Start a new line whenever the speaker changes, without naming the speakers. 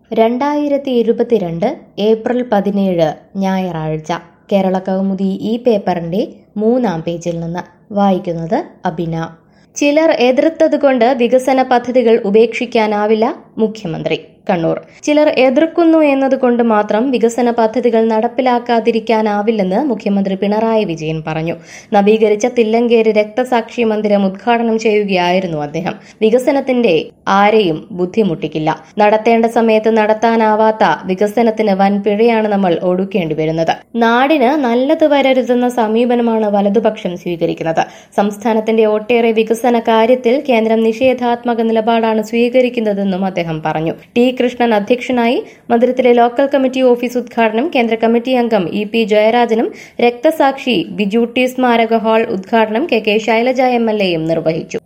രണ്ടായിരത്തി ഇരുപത്തിരണ്ട് ഏപ്രിൽ പതിനേഴ് ഞായറാഴ്ച കേരള കൗമുദി ഈ പേപ്പറിന്റെ മൂന്നാം പേജിൽ നിന്ന് വായിക്കുന്നത് അബിന ചിലർ എതിർത്തതുകൊണ്ട് വികസന പദ്ധതികൾ ഉപേക്ഷിക്കാനാവില്ല മുഖ്യമന്ത്രി കണ്ണൂർ ചിലർ എതിർക്കുന്നു എന്നതുകൊണ്ട് മാത്രം വികസന പദ്ധതികൾ നടപ്പിലാക്കാതിരിക്കാനാവില്ലെന്ന് മുഖ്യമന്ത്രി പിണറായി വിജയൻ പറഞ്ഞു നവീകരിച്ച തില്ലങ്കേരി രക്തസാക്ഷി മന്ദിരം ഉദ്ഘാടനം ചെയ്യുകയായിരുന്നു അദ്ദേഹം വികസനത്തിന്റെ ആരെയും ബുദ്ധിമുട്ടിക്കില്ല നടത്തേണ്ട സമയത്ത് നടത്താനാവാത്ത വികസനത്തിന് വൻ പിഴയാണ് നമ്മൾ ഒടുക്കേണ്ടി വരുന്നത് നാടിന് നല്ലത് വരരുതെന്ന സമീപനമാണ് വലതുപക്ഷം സ്വീകരിക്കുന്നത് സംസ്ഥാനത്തിന്റെ ഒട്ടേറെ വികസന കാര്യത്തിൽ കേന്ദ്രം നിഷേധാത്മക നിലപാടാണ് സ്വീകരിക്കുന്നതെന്നും അദ്ദേഹം പറഞ്ഞു ടി കൃഷ്ണൻ അധ്യക്ഷനായി മന്ദിരത്തിലെ ലോക്കൽ കമ്മിറ്റി ഓഫീസ് ഉദ്ഘാടനം കേന്ദ്ര കമ്മിറ്റി അംഗം ഇ പി ജയരാജനും രക്തസാക്ഷി ബിജു ടി സ്മാരക ഹാൾ ഉദ്ഘാടനം K K Shailaja M L എയും നിർവഹിച്ചു